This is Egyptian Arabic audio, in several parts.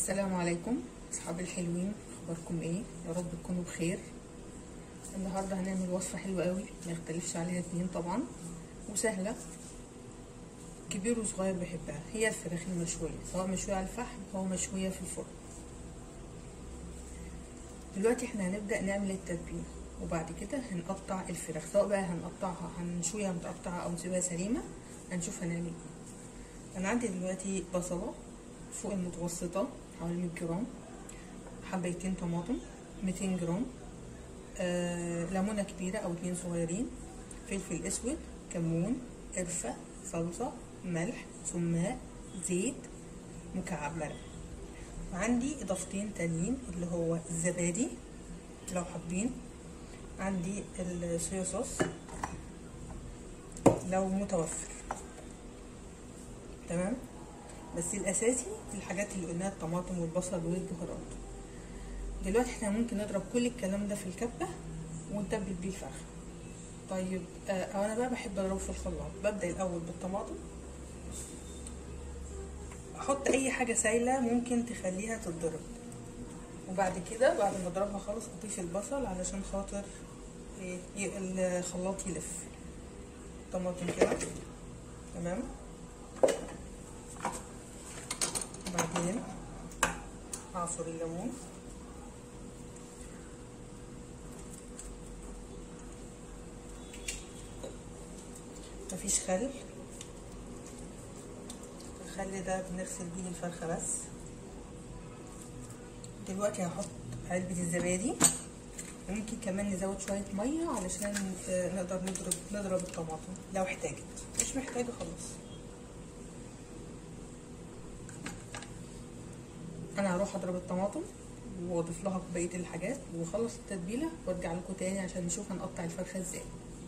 السلام عليكم اصحابي الحلوين اخباركم ايه يا رب تكونوا بخير النهارده هنعمل وصفه حلوه قوي ما يختلفش عليها اتنين طبعا وسهله كبير وصغير بيحبها هي الفراخ المشويه سواء مشويه على الفحم او مشويه في الفرن دلوقتي احنا هنبدا نعمل التتبيله وبعد كده هنقطع الفراخ سواء بقى هنقطعها هنشويها متقطعه او نسيبها سليمه هنشوف هنعمل ايه انا عندي دلوقتي بصله فوق المتوسطه حوالي 100 جرام حبيتين طماطم 200 جرام آه، ليمونه كبيره او اتنين صغيرين فلفل اسود كمون قرفه صلصه ملح سماق زيت مكعب مرق عندي اضافتين تانيين اللي هو الزبادي لو حابين عندي الصويا صوص لو متوفر تمام بس الاساسي الحاجات اللي قلناها الطماطم والبصل والبهارات دلوقتي احنا ممكن نضرب كل الكلام ده في الكبه ونتبل بيه الفرخه طيب آه انا بقى بحب اضربه في الخلاط ببدا الاول بالطماطم احط اي حاجه سايله ممكن تخليها تتضرب وبعد كده بعد ما اضربها خالص اضيف البصل علشان خاطر إيه الخلاط يلف طماطم كده تمام وبعدين اعصر الليمون مفيش خل الخل ده بنغسل بيه الفرخه بس دلوقتي هحط علبه الزبادي ممكن كمان نزود شويه ميه علشان نقدر نضرب نضرب الطماطم لو احتاجت مش محتاجه خلاص انا هروح اضرب الطماطم واضيف لها بقيه الحاجات واخلص التتبيله وارجع لكم تاني عشان نشوف هنقطع الفرخه ازاي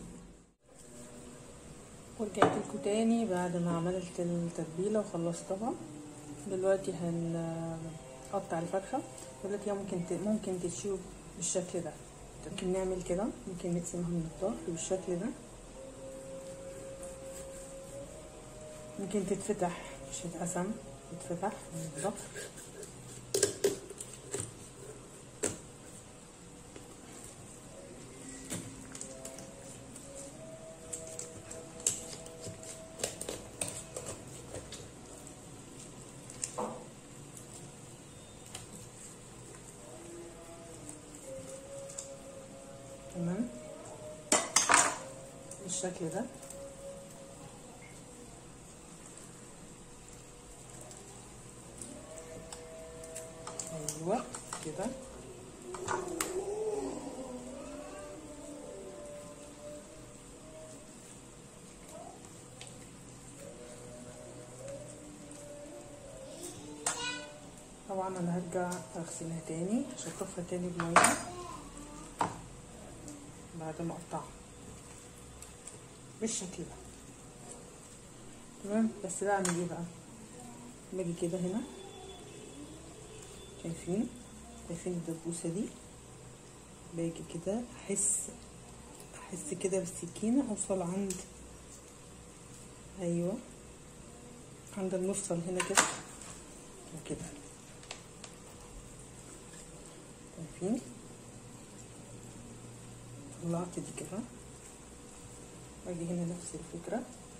ورجعت لكم تاني بعد ما عملت التتبيله وخلصتها دلوقتي هنقطع الفرخه دلوقتي ممكن ممكن تشوف بالشكل ده ممكن نعمل كده ممكن نقسمها من الظهر بالشكل ده ممكن تتفتح مش تتقسم تتفتح من الظهر تمام بالشكل ده ايوه كده طبعا انا هرجع اغسلها تاني اشطفها تاني بميه بعد ما اقطعها بالشكل ده تمام بس بعمل ايه بقى باجي كده هنا شايفين شايفين الدبوسه دي باجي كده احس احس كده بالسكينه اوصل عند ايوه عند المفصل هنا كده وكده شايفين طلعت دي كده واجي هنا نفس الفكرة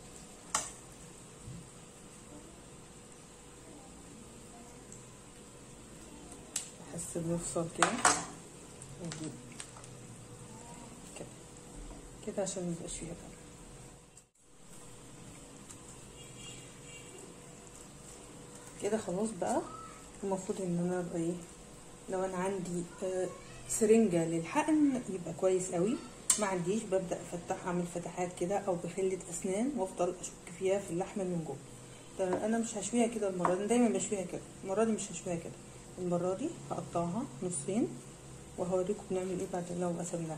احس بنفصل كده واجي كده كده عشان ميبقاش فيها دم كده خلاص بقى المفروض ان انا ابقى ايه لو انا عندي آه سرنجة للحقن يبقى كويس قوي ما عنديش ببدأ افتح اعمل فتحات كده او بخلة اسنان وافضل اشك فيها في اللحمة من جوه طب انا مش هشويها كده المرة دي دايما بشويها كده المرة دي مش هشويها كده المرة دي هقطعها نصين وهوريكم بنعمل ايه بعد لو قسمناها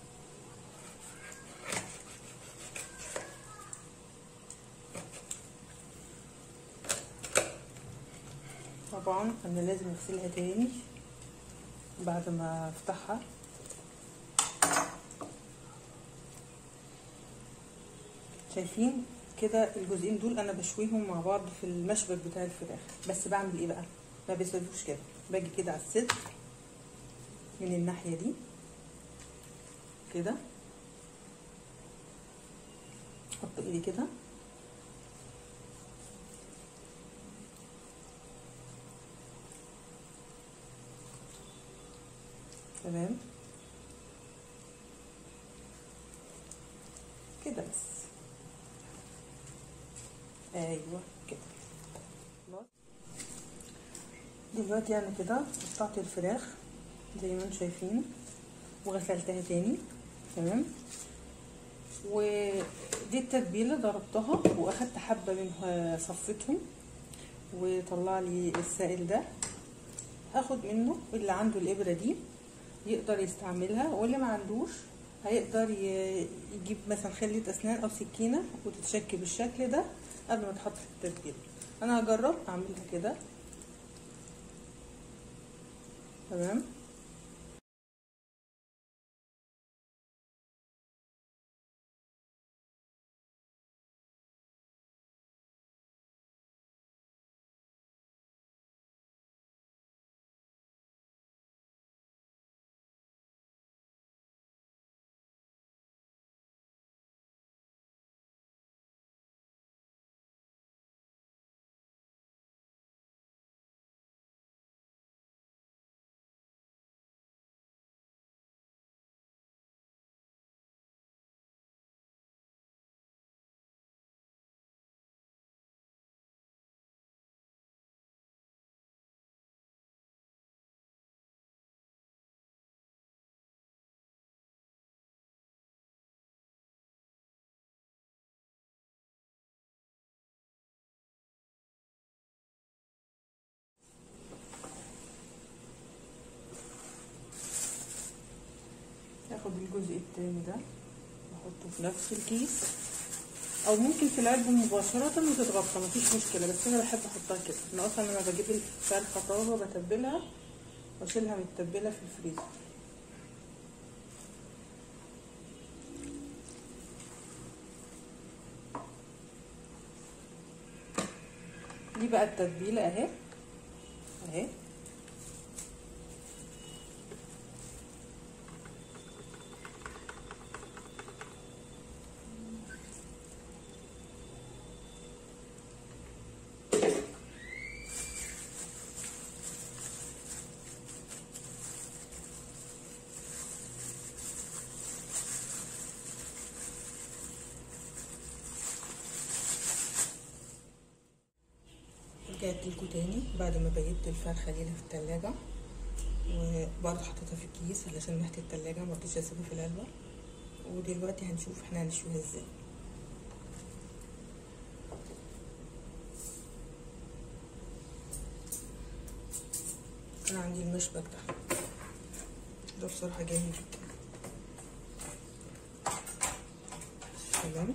طبعا انا لازم اغسلها تاني بعد ما افتحها شايفين كده الجزئين دول انا بشويهم مع بعض في المشبك بتاع الفراخ بس بعمل ايه بقى ما بيسيبوش كده باجي كده على الصدر من الناحيه دي كده احط ايدي كده تمام كده بس ايوه كده خلاص دلوقتي انا كده قطعت الفراخ زي ما انتم شايفين وغسلتها تاني تمام ودي التتبيله ضربتها واخدت حبه منها صفتهم وطلع لي السائل ده هاخد منه اللي عنده الابره دي يقدر يستعملها واللي ما عندوش هيقدر يجيب مثلا خلية اسنان او سكينة وتتشك بالشكل ده قبل ما تحط في التتبيله انا هجرب اعملها كده تمام اخد الجزء التاني ده واحطه في نفس الكيس او ممكن في العلبه مباشره وتتغطى مفيش مشكله بس انا بحب احطها كده انا اصلا لما بجيب الفرخه طازه بتبلها واشيلها متبله في الفريزر دي بقى التتبيله اهي اهي رجعت لكم تاني بعد ما بيت الفرخه ليله في التلاجة وبرضه حطيتها في الكيس علشان ريحه التلاجة مرضتش اسيبها في العلبه ودلوقتي هنشوف احنا هنشويها ازاي انا عندي المشبك ده ده بصراحه جميل جدا تمام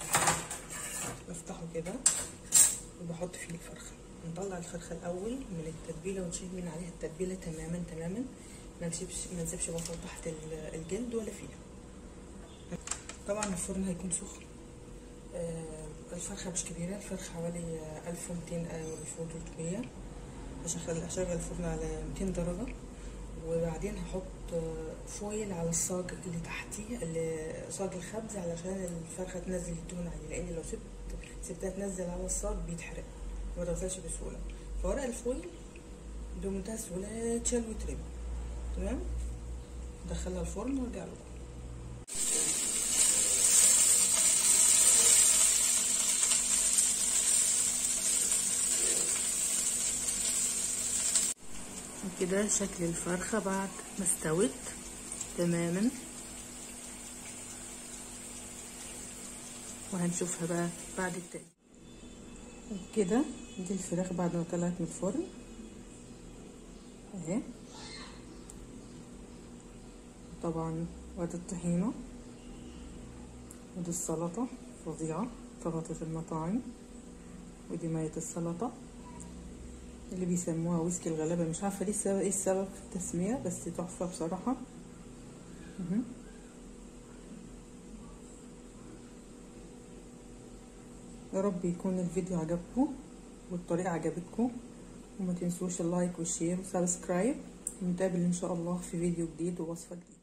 بفتحه كده وبحط فيه الفرخه نطلع الفرخه الاول من التتبيله ونشيل من عليها التتبيله تماما تماما ما نسيبش ما نسيبش بصل تحت الجلد ولا فيها طبعا الفرن هيكون سخن آه الفرخه مش كبيره الفرخه حوالي 1200 او 1300 هشغل اشغل الفرن على 200 درجه وبعدين هحط فويل على الصاج اللي تحتيه اللي صاج الخبز علشان الفرخه تنزل الدهون عليه لان لو سبت سبتها تنزل على الصاج بيتحرق ما توصلش بسهوله فورق الفويل بمنتهى السهوله يتشال ويترمي تمام ادخلها الفرن وارجع لكم كده شكل الفرخة بعد ما استوت تماما وهنشوفها بقى بعد التقليد كده دي الفراخ بعد ما طلعت من الفرن اهي طبعا وادي الطحينة ودي السلطة فظيعة سلطة المطاعم ودي مية السلطة اللي بيسموها ويسكي الغلابة مش عارفة ليه السبب ايه السبب في التسمية بس تحفة بصراحة مه. يا رب يكون الفيديو عجبكم والطريقة عجبتكم وما تنسوش اللايك والشير وسبسكرايب ونتقابل ان شاء الله في فيديو جديد ووصفة جديدة